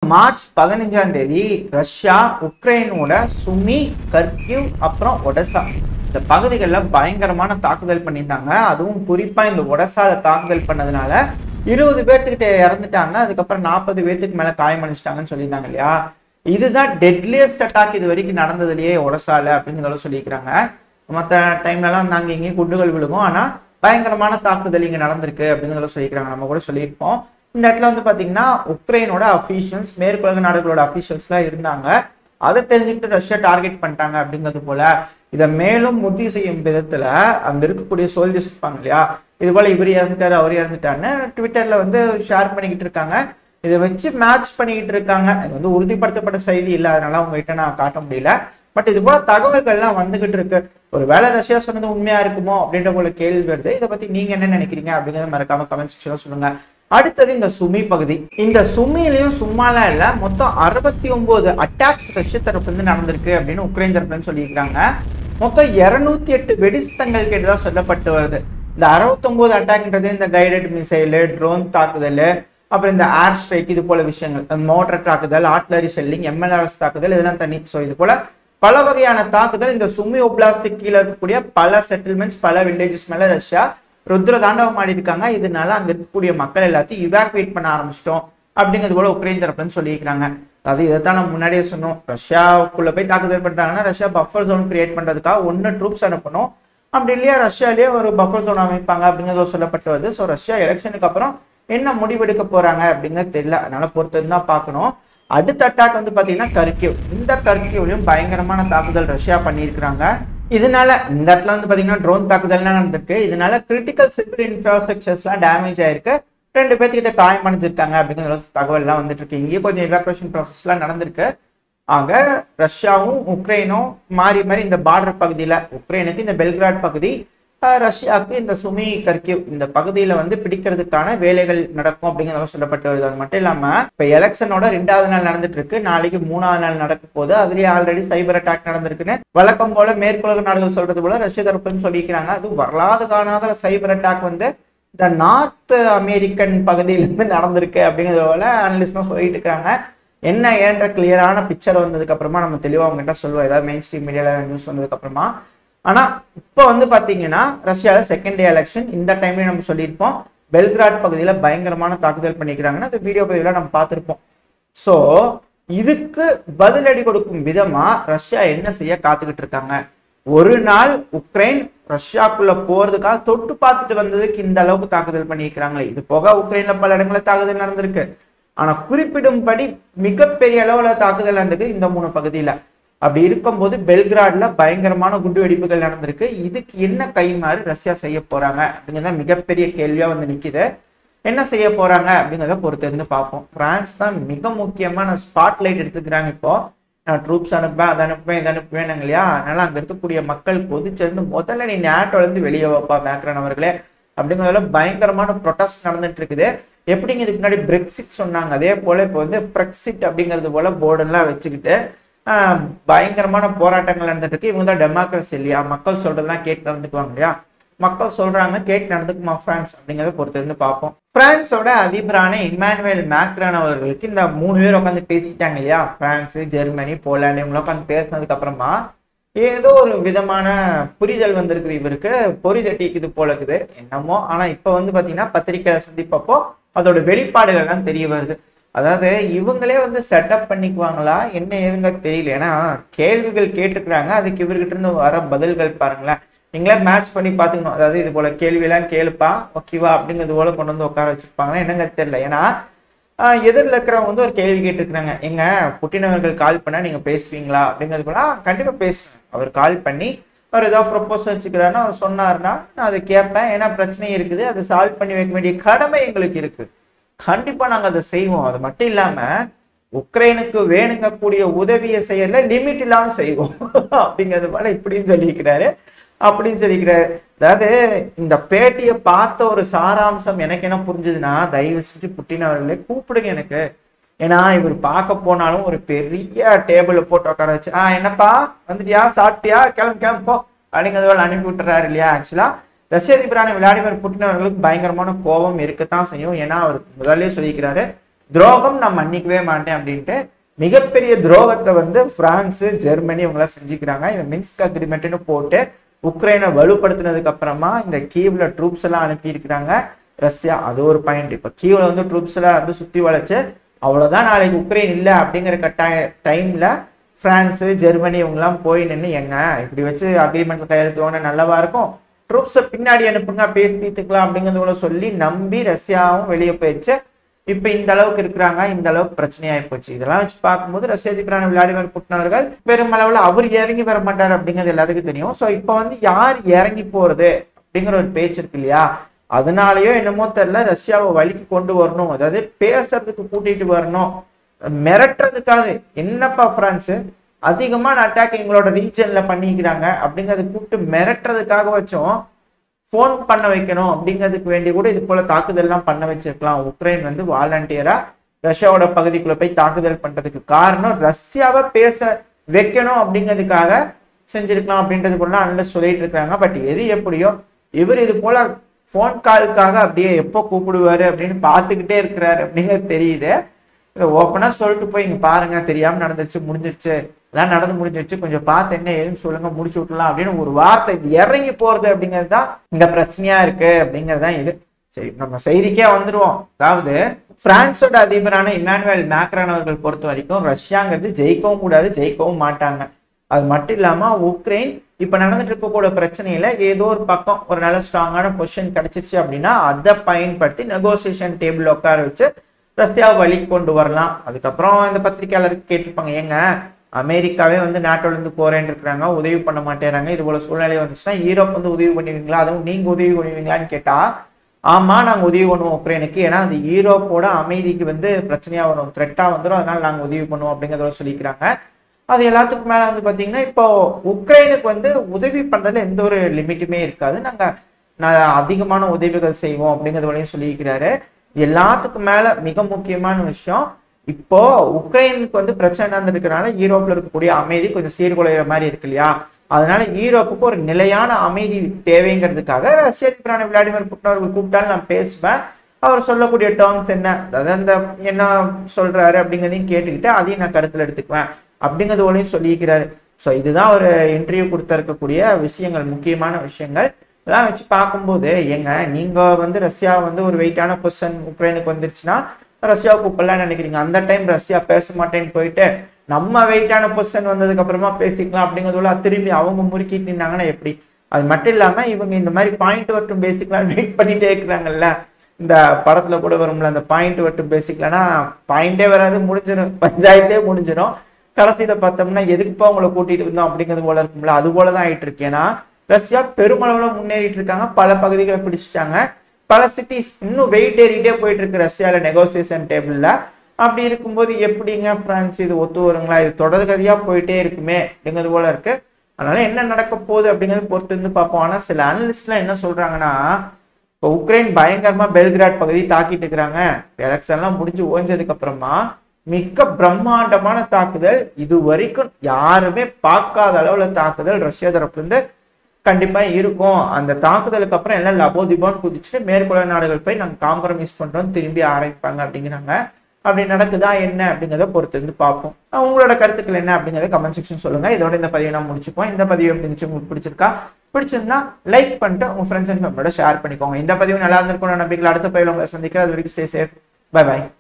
March பதினஞ்சாம் தேதி Russia உக்ரைனோட Sumi Kharkiv அப்புறம் ஒடசா இந்த பகுதிகளில் பயங்கரமான தாக்குதல் பண்ணியிருந்தாங்க அதுவும் குறிப்பா இந்த ஒடசால தாக்குதல் பண்ணதுனால இருபது பேர்த்துக்கிட்ட இறந்துட்டாங்க அதுக்கப்புறம் நாற்பது பேர்த்துக்கு மேல காயமடைச்சிட்டாங்கன்னு சொல்லியிருந்தாங்க இல்லையா இதுதான் டெட்லியஸ்ட் அட்டாக் இது வரைக்கும் நடந்ததுலயே ஒடசால அப்படிங்கிறத சொல்லியிருக்கிறாங்க மற்ற டைம்லலாம் வந்து அங்கே இங்கேயும் குண்டுகள் விழுகும் ஆனா பயங்கரமான தாக்குதல் இங்க நடந்திருக்கு அப்படிங்கிறத சொல்லியிருக்கிறாங்க நம்ம கூட சொல்லியிருப்போம் இந்த இடத்துல வந்து பாத்தீங்கன்னா உக்ரைனோட அஃபீஷியல்ஸ் மேற்குலக நாடுகளோட அஃபீஷியல்ஸ்லாம் இருந்தாங்க அதை தெரிஞ்சுக்கிட்டு ரஷ்யா டார்கெட் பண்ணிட்டாங்க அப்படிங்கிறது போல இதை மேலும் உறுதி செய்யும் விதத்துல அங்க இருக்கக்கூடிய சோல்ஜர்ஸ் இருப்பாங்க இல்லையா இது போல இவர் இறந்துட்டாரு அவர் இறந்துட்டாருன்னு ட்விட்டர்ல வந்து ஷேர் பண்ணிக்கிட்டு இருக்காங்க இதை வச்சு மேட்ச் பண்ணிக்கிட்டு இருக்காங்க இது வந்து உறுதிப்படுத்தப்பட்ட செய்தி இல்லை அதனால உங்ககிட்ட நான் காட்ட முடியல பட் இது போல தகவல்கள்லாம் வந்துகிட்டு இருக்கு ஒரு வேலை ரஷ்யா சொன்னது உண்மையா இருக்குமோ அப்படின்ற போல கேள்வி வருது இதை பத்தி நீங்க என்ன நினைக்கிறீங்க அப்படிங்கறத மறக்காம கமெண்ட் செக்ஷன்ல சொல்லுங்க அடுத்தது இந்த சுமி பகுதி இந்த சுமிலையும் சும்மாலாம் இல்ல மொத்தம் அறுபத்தி ஒன்பது அட்டாக்ஸ் ரஷ்ய தரப்புல இருந்து நடந்திருக்கு அப்படின்னு உக்ரைன் தரப்புல இருந்து சொல்லியிருக்காங்க மொத்தம் இருநூத்தி எட்டு வெடிஸ்தங்கள் கேட்டதா சொல்லப்பட்டு வருது இந்த அறுபத்தொன்பது அட்டாக்ன்றது இந்த கைடட் மிசைலு ட்ரோன் தாக்குதல் அப்புறம் இந்த ஏர் ஸ்ட்ரைக் இது போல விஷயங்கள் மோட்டர் தாக்குதல் ஆட்லரி ஷெல்லிங் எம்எல்ஆர்எஸ் தாக்குதல் இதெல்லாம் தனி ஸோ இது போல பல வகையான தாக்குதல் இந்த சுமி ஒப்லாஸ்டிக் கீழே இருக்கக்கூடிய பல செட்டில்மெண்ட்ஸ் பல வில்லேஜஸ் மேல ரஷ்யா ருத்ர தாண்டவம் ஆடி இருக்காங்க இதனால அங்க இருக்கக்கூடிய மக்கள் எல்லாத்தையும் இவாக்குவேட் பண்ண ஆரம்பிச்சிட்டோம் அப்படிங்கிறது போல உக்ரைன் தரப்புன்னு சொல்லியிருக்காங்க அதாவது இதைத்தான் நம்ம முன்னாடியே சொன்னோம் ரஷ்யாவுக்குள்ள போய் தாக்குதல் பண்றாங்கன்னா ரஷ்யா பஃபர் ஜோன் கிரியேட் பண்றதுக்காக ஒன்னு ட்ரூப்ஸ் அனுப்பணும் அப்படி இல்லையா ரஷ்யாலேயே ஒரு பஃபர் ஜோன் அமைப்பாங்க அப்படிங்கிறது சொல்லப்பட்டு வருது ஸோ ரஷ்யா எலெக்ஷனுக்கு அப்புறம் என்ன முடிவெடுக்க போறாங்க அப்படிங்கிறது தெரியல அதனால பொறுத்து தான் பார்க்கணும் அடுத்த அட்டாக் வந்து பாத்தீங்கன்னா கர்கிவ் இந்த கர்கிவ்லையும் பயங்கரமான தாக்குதல் ரஷ்யா பண்ணியிருக்கிறாங்க இதனால இந்த இடத்துல வந்து பாத்தீங்கன்னா ட்ரோன் தாக்குதல்லாம் நடந்திருக்கு இதனால கிரிட்டிக்கல் சிவில் இன்ஃப்ராஸ்ட்ரக்சர்ஸ்லாம் டேமேஜ் ஆயிருக்கு ரெண்டு பேர்த்துக்கிட்ட காயம் அடைஞ்சிருக்காங்க அப்படிங்கிற தகவல்லாம் வந்துட்டு இருக்கு இங்கேயும் கொஞ்சம் எவாக்குவேஷன் ப்ராசஸ்லாம் நடந்திருக்கு ஆக ரஷ்யாவும் உக்ரைனும் மாறி மாறி இந்த பார்டர் பகுதியில உக்ரைனுக்கு இந்த பெல்கிராட் பகுதி அஹ், ரஷ்யாவுக்கு இந்த சுமி கர்கிவ் இந்த பகுதியில வந்து பிடிக்கிறதுக்கான வேலைகள் நடக்கும் அப்படிங்கிறத சொல்லப்பட்டு வருது அது மட்டும் இல்லாம இப்ப எலெக்ஷனோட ரெண்டாவது நாள் நடந்துட்டு இருக்கு நாளைக்கு மூணாவது நாள் நடக்க போகுது அதுலயே ஆல்ரெடி சைபர் அட்டாக் நடந்திருக்குன்னு வழக்கம் போல மேற்குலக நாடுகள் சொல்றது போல ரஷ்ய தரப்புன்னு சொல்லிக்கிறாங்க அது வரலாறு காணாத சைபர் அட்டாக் வந்து இந்த நார்த் அமெரிக்கன் பகுதியிலிருந்து நடந்திருக்கு அப்படிங்கிறது போல அனலிஸ்டும் சொல்லிட்டு இருக்காங்க என்ன ஏன்ற கிளியரான பிக்சர் வந்ததுக்கு அப்புறமா நம்ம தெளிவா அவங்ககிட்ட சொல்லுவோம் ஏதாவது மெயின் ஸ்ட்ரீம் மீடியால நியூஸ் வந்ததுக்கு அப்புறமா ஆனா இப்போ வந்து பாத்தீங்கன்னா ரஷ்யால செகண்ட் டே எலெக்ஷன் இந்த டைம்லயும் நம்ம சொல்லியிருப்போம் பெல்கிராட் பகுதியில பயங்கரமான தாக்குதல் பண்ணிக்கிறாங்கன்னா அந்த வீடியோ பதிவுல நம்ம பார்த்திருப்போம் சோ இதுக்கு பதிலடி கொடுக்கும் விதமா ரஷ்யா என்ன செய்ய காத்துக்கிட்டு இருக்காங்க ஒரு நாள் உக்ரைன் ரஷ்யாக்குள்ள போறதுக்காக தொட்டு பார்த்துட்டு வந்ததுக்கு இந்த அளவுக்கு தாக்குதல் பண்ணியிருக்கிறாங்களே இது போக உக்ரைன்ல பல இடங்களில் தாக்குதல் நடந்திருக்கு ஆனா குறிப்பிடும்படி மிகப்பெரிய அளவுல தாக்குதல் நடந்திருக்கு இந்த மூணு பகுதியில அப்படி இருக்கும்போது பெல்கிராட்ல பயங்கரமான குண்டு வெடிப்புகள் நடந்திருக்கு இதுக்கு என்ன கைமாறு ரஷ்யா செய்ய போறாங்க அப்படிங்கிறத மிகப்பெரிய கேள்வியா வந்து நிக்குது என்ன செய்ய போறாங்க அப்படிங்கிறத பொறுத்து இருந்து பார்ப்போம் பிரான்ஸ் தான் மிக முக்கியமான ஸ்பாட்லைட் எடுத்துக்கிறாங்க இப்போ நான் ட்ரூப்ஸ் அனுப்பேன் அதை அனுப்புவேன் இதை அனுப்புவேன் இல்லையா அதனால அங்க இருக்கக்கூடிய மக்கள் பொதுச்சிருந்து முதல்ல நீ நேட்டோல இருந்து வெளியே வைப்பா மேக்ரன் அவர்களே அப்படிங்கிறதுல பயங்கரமான ப்ரொட்டஸ்ட் நடந்துட்டு இருக்குது எப்படிங்க இதுக்கு முன்னாடி பிரெக்சிட் சொன்னாங்க அதே போல இப்போ வந்து ஃப்ரெக்சிட் அப்படிங்கிறது போல போர்டெல்லாம் வச்சுக்கிட்டு ஆஹ், பயங்கரமான போராட்டங்கள் நடந்துட்டு இருக்கு இவங்க தான் டெமோக்ரஸி இல்லையா மக்கள் சொல்றதெல்லாம் கேட்டு நடந்துக்குவாங்க இல்லையா மக்கள் சொல்றாங்க கேட்டு நடந்துக்குமா பிரான்ஸ் அப்படிங்கிறத பொறுத்து இருந்து பார்ப்போம் பிரான்ஸோட அதிபரான இமானுவேல் மேக்ரான் அவர்களுக்கு இந்த மூணு பேர் உட்காந்து பேசிட்டாங்க இல்லையா பிரான்ஸ் ஜெர்மனி போலாந்து இவங்க உட்காந்து பேசினதுக்கு அப்புறமா ஏதோ ஒரு விதமான புரிதல் வந்திருக்குது இவருக்கு பொறி தட்டிக்குது போல இருக்குது என்னமோ ஆனா இப்ப வந்து பாத்தீங்கன்னா பத்திரிக்கையில சந்திப்பப்போ அதோட வெளிப்பாடுகள்லாம் தெரிய வருது அதாவது இவங்களே வந்து செட்டப் பண்ணிக்குவாங்களா என்ன ஏதுங்க தெரியல ஏன்னா கேள்விகள் கேட்டுக்கிறாங்க அதுக்கு இவர்கிட்ட இருந்து வர பதில்கள் பாருங்களேன் நீங்களே மேட்ச் பண்ணி பார்த்துக்கணும் அதாவது இது போல கேள்வியெல்லாம் கேளுப்பா ஓகேவா அப்படிங்கிறது போல கொண்டு வந்து உட்கார வச்சிருப்பாங்களா என்னங்க தெரியல ஏன்னா ஆஹ் எதிரில் இருக்கிறவங்க வந்து ஒரு கேள்வி கேட்டிருக்கிறாங்க எங்க புட்டின் அவர்கள் கால் பண்ணா நீங்க பேசுவீங்களா அப்படிங்கிறது போல "ஆ, கண்டிப்பா பேசுவேன் அவர் கால் பண்ணி அவர் ஏதோ ப்ரொப்போஸ் வச்சுக்கிறாருன்னா அவர் சொன்னாருன்னா நான் அதை கேட்பேன் ஏன்னா பிரச்சனை இருக்குது அதை சால்வ் பண்ணி வைக்க வேண்டிய கடமை எங்களுக்கு இருக்கு கண்டிப்பா நாங்க அதை செய்வோம் அது மட்டும் இல்லாம உக்ரைனுக்கு வேணுங்கக்கூடிய உதவியை செய்யல லிமிட் இல்லாம செய்வோம் அப்படிங்கிறது போல இப்படின்னு சொல்லியிருக்கிறாரு அப்படின்னு சொல்லிக்கிறாரு அதாவது இந்த பேட்டியை பார்த்த ஒரு சாராம்சம் எனக்கு என்ன புரிஞ்சுதுன்னா தயவு செஞ்சு புட்டின் அவர்களே கூப்பிடுங்க எனக்கு ஏன்னா இவர் பார்க்க போனாலும் ஒரு பெரிய டேபிள போட்டு உட்கார வச்சு ஆ என்னப்பா வந்துட்டியா சாப்பிட்டியா கிளம்பு கிளம்பு போ அப்படிங்கிறது போல அனுப்பி விட்டுறாரு இல்லையா ஆக்சுவலா ரஷ்ய அதிபரான விளாடிமிர் புட்டின் அவர்களுக்கு பயங்கரமான கோபம் இருக்கத்தான் செய்யும் ஏன்னா அவர் முதல்ல சொல்லிக்கிறாரு துரோகம் நான் மன்னிக்கவே மாட்டேன் அப்படின்ட்டு மிகப்பெரிய துரோகத்தை வந்து பிரான்ஸ் ஜெர்மனி இவங்களாம் செஞ்சுக்கிறாங்க இந்த மின்ஸ்க் அக்ரிமெண்ட்னு போட்டு உக்ரைனை வலுப்படுத்தினதுக்கு அப்புறமா இந்த கீவ்ல ட்ரூப்ஸ் எல்லாம் அனுப்பி இருக்கிறாங்க ரஷ்யா அது ஒரு பாயிண்ட் இப்ப கீவ்ல வந்து ட்ரூப்ஸ் எல்லாம் வந்து சுத்தி வளைச்சு அவ்வளவுதான் நாளைக்கு உக்ரைன் இல்லை அப்படிங்கிற கட்டாய டைம்ல பிரான்ஸ் ஜெர்மனி இவங்கெல்லாம் போய் நின்று எங்க இப்படி வச்சு அக்ரிமெண்ட்ல கையெழுத்துவோன்னு நல்லவா இருக்கும் ட்ரூப்ஸை பின்னாடி அனுப்புங்க பேசி தீர்த்துக்கலாம் அப்படிங்கிறது கூட சொல்லி நம்பி ரஷ்யாவும் வெளியே போயிடுச்சு இப்ப இந்த அளவுக்கு இருக்கிறாங்க இந்த அளவுக்கு பிரச்சனையாகி போச்சு இதெல்லாம் வச்சு பார்க்கும்போது ரஷ்ய அதிபரான விளாடிமிர் புட்டின் அவர்கள் பெருமளவுல அவர் இறங்கி வர மாட்டார் அப்படிங்கிறது எல்லாத்துக்கும் தெரியும் சோ இப்போ வந்து யார் இறங்கி போறது அப்படிங்கிற ஒரு பேச்சு இருக்கு இல்லையா அதனாலயோ என்னமோ தெரியல ரஷ்யாவை வழிக்கு கொண்டு வரணும் அதாவது பேசுறதுக்கு கூட்டிட்டு வரணும் மிரட்டுறதுக்காக என்னப்பா பிரான்ஸ் அதிகமான அட்டாக் எங்களோட ரீஜன்ல பண்ணிக்கிறாங்க அப்படிங்கறத கூப்பிட்டு மிரட்டுறதுக்காக வச்சோம் ஃபோன் பண்ண வைக்கணும் அப்படிங்கிறதுக்கு வேண்டி கூட இது போல தாக்குதல்லாம் பண்ண வச்சிருக்கலாம் உக்ரைன் வந்து வாலண்டியரா ரஷ்யாவோட பகுதிக்குள்ள போய் தாக்குதல் பண்றதுக்கு காரணம் ரஷ்யாவை பேச வைக்கணும் அப்படிங்கிறதுக்காக செஞ்சிருக்கலாம் அப்படின்றது போல அனலிஸ்ட் சொல்லிட்டு இருக்காங்க பட் எது எப்படியோ இவர் இது போல ஃபோன் காலுக்காக அப்படியே எப்போ கூப்பிடுவாரு அப்படின்னு பார்த்துக்கிட்டே இருக்கிறாரு அப்படிங்கிறது தெரியுது இதை ஓப்பனா சொல்லிட்டு போய் இங்க பாருங்க தெரியாம நடந்துருச்சு முடிஞ்சிருச்சு எல்லாம் நடந்து முடிஞ்சிருச்சு கொஞ்சம் பார்த்து என்ன ஏதுன்னு சொல்லுங்க முடிச்சு விட்டுலாம் அப்படின்னு ஒரு வார்த்தை இது இறங்கி போறது அப்படிங்கிறது தான் இங்க பிரச்சனையா இருக்கு அப்படிங்கிறது தான் இது சரி நம்ம செய்திக்கே வந்துருவோம் அதாவது பிரான்ஸோட அதிபரான இமானுவேல் மேக்ரான் அவர்கள் பொறுத்த வரைக்கும் ரஷ்யாங்கிறது ஜெயிக்கவும் கூடாது ஜெயிக்கவும் மாட்டாங்க அது மட்டும் இல்லாம உக்ரைன் இப்ப நடந்துட்டு இருக்கக்கூடிய பிரச்சனையில ஏதோ ஒரு பக்கம் ஒரு நல்ல ஸ்ட்ராங்கான பொசிஷன் கிடைச்சிருச்சு அப்படின்னா அதை பயன்படுத்தி நெகோசியேஷன் டேபிள் உட்கார வச்சு ரஷ்யாவை வழி கொண்டு வரலாம் அதுக்கப்புறம் இந்த பத்திரிகையாளருக்கு கேட்டிருப்பாங்க ஏங்க அமெரிக்காவே வந்து நாட்டோல இருந்து போறேன்னு இருக்கிறாங்க உதவி பண்ண மாட்டேறாங்க இது போல சூழ்நிலை வந்துச்சுன்னா யூரோப் வந்து உதவி பண்ணுவீங்களா அதுவும் நீங்க உதவி பண்ணுவீங்களான்னு கேட்டா ஆமா நாங்க உதவி பண்ணுவோம் உக்ரைனுக்கு ஏன்னா அது யூரோப்போட அமைதிக்கு வந்து பிரச்சனையா வரும் த்ரெட்டா வந்துடும் அதனால நாங்க உதவி பண்ணுவோம் அப்படிங்கிறத சொல்லிக்கிறாங்க அது எல்லாத்துக்கும் மேல வந்து பாத்தீங்கன்னா இப்போ உக்ரைனுக்கு வந்து உதவி பண்றதுல எந்த ஒரு லிமிட்டுமே இருக்காது நாங்க நான் அதிகமான உதவிகள் செய்வோம் அப்படிங்கிறது வரையும் சொல்லியிருக்கிறாரு எல்லாத்துக்கும் மேல மிக முக்கியமான விஷயம் இப்போ உக்ரைனுக்கு வந்து பிரச்சனை நடந்திருக்கிறனால யூரோப்ல இருக்கக்கூடிய அமைதி கொஞ்சம் சீர்குலைகிற மாதிரி இருக்கு இல்லையா அதனால யூரோப்புக்கு ஒரு நிலையான அமைதி தேவைங்கிறதுக்காக ரஷ்ய அதிபரான விளாடிமிர் புட்டின் அவர்கள் கூப்பிட்டாலும் நான் பேசுவேன் அவர் சொல்லக்கூடிய டேர்ம்ஸ் என்ன அதாவது அந்த என்ன சொல்றாரு அப்படிங்கிறதையும் கேட்டுக்கிட்டு அதையும் நான் கருத்துல எடுத்துக்குவேன் அப்படிங்கிறது ஒன்றையும் சொல்லியிருக்கிறாரு ஸோ இதுதான் ஒரு இன்டர்வியூ கொடுத்திருக்கக்கூடிய விஷயங்கள் முக்கியமான விஷயங்கள் இதெல்லாம் வச்சு பார்க்கும்போது ஏங்க நீங்க வந்து ரஷ்யா வந்து ஒரு வெயிட்டான பொசிஷன் உக்ரைனுக்கு வந்துருச்சுன்னா ரஷ்யா கூப்பிடலாம் நினைக்கிறீங்க அந்த டைம் ரஷ்யா பேச மாட்டேன்னு போயிட்டு நம்ம வெயிட்டான பொசிஷன் வந்ததுக்கு அப்புறமா பேசிக்கலாம் அப்படிங்கிறதுல திரும்பி அவங்க முறுக்கிட்டு நின்னாங்கன்னா எப்படி அது மட்டும் இல்லாம இவங்க இந்த மாதிரி பாயிண்ட் வட்டும் பேசிக்கலாம் வெயிட் பண்ணிட்டே இருக்கிறாங்கல்ல இந்த படத்துல கூட வரும்ல அந்த பாயிண்ட் வட்டும் பேசிக்கலன்னா பாயிண்டே வராது முடிஞ்சிடும் பஞ்சாயத்தே முடிஞ்சிடும் கடைசியில பார்த்தோம்னா எதுக்குப்பா உங்களை கூட்டிட்டு இருந்தோம் அப்படிங்கிறது போல இருக்கும்ல அது போலதான் ஆயிட்டு இருக்கு ஏன்னா ரஷ்யா பெருமளவுல முன்னேறிட்டு இருக்காங்க பல பகுதிகளை பிடிச்சிட்டாங்க பல சிட்டிஸ் இன்னும் வெயிட் ஏறிட்டே போயிட்டு இருக்கு ரஷ்யால நெகோசியேஷன் டேபிள்ல அப்படி இருக்கும்போது எப்படிங்க பிரான்ஸ் இது ஒத்து வருங்களா இது தொடர் கதையா போயிட்டே இருக்குமே அப்படிங்கிறது போல இருக்கு அதனால என்ன நடக்க போகுது அப்படிங்கிறது பொறுத்து இருந்து பார்ப்போம் ஆனா சில அனலிஸ்ட்லாம் என்ன சொல்றாங்கன்னா இப்போ உக்ரைன் பயங்கரமா பெல்கிராட் பகுதி தாக்கிட்டு இருக்கிறாங்க எலெக்ஷன்லாம் முடிஞ்சு ஓஞ்சதுக்கு அப்புறமா மிக பிரம்மாண்டமான தாக்குதல் இது வரைக்கும் யாருமே பார்க்காத அளவுல தாக்குதல் ரஷ்யா தரப்புல இருந்து கண்டிப்பா இருக்கும் அந்த தாக்குதலுக்கு அப்புறம் எல்லாம் லபோதிபோன்னு குதிச்சுட்டு மேற்குள்ள நாடுகள் போய் நாங்க காம்ப்ரமைஸ் பண்றோம் திரும்பி ஆரம்பிப்பாங்க அப்படிங்கிறாங்க அப்படி நடக்குதா என்ன அப்படிங்கிறத பொறுத்து இருந்து பார்ப்போம் அஹ் உங்களோட கருத்துக்கள் என்ன அப்படிங்கறத கமெண்ட் செக்ஷன் சொல்லுங்க இதோட இந்த பதிவை நான் முடிச்சுப்போம் இந்த பதிவு எப்படி இருந்துச்சு உங்களுக்கு பிடிச்சிருக்கா பிடிச்சிருந்தா லைக் பண்ணிட்டு உங்க ஃப்ரெண்ட்ஸ் அண்ட் ஃபேமிலியோட ஷேர் பண்ணிக்கோங்க இந்த பதிவு நல்லா இருந்திருக்கும் நம்பிக்கையில் அடுத்த பதிவில் உங்களை சந்திக்கிறேன் அது வரைக்கும் ஸ்டே சேஃப் பை பை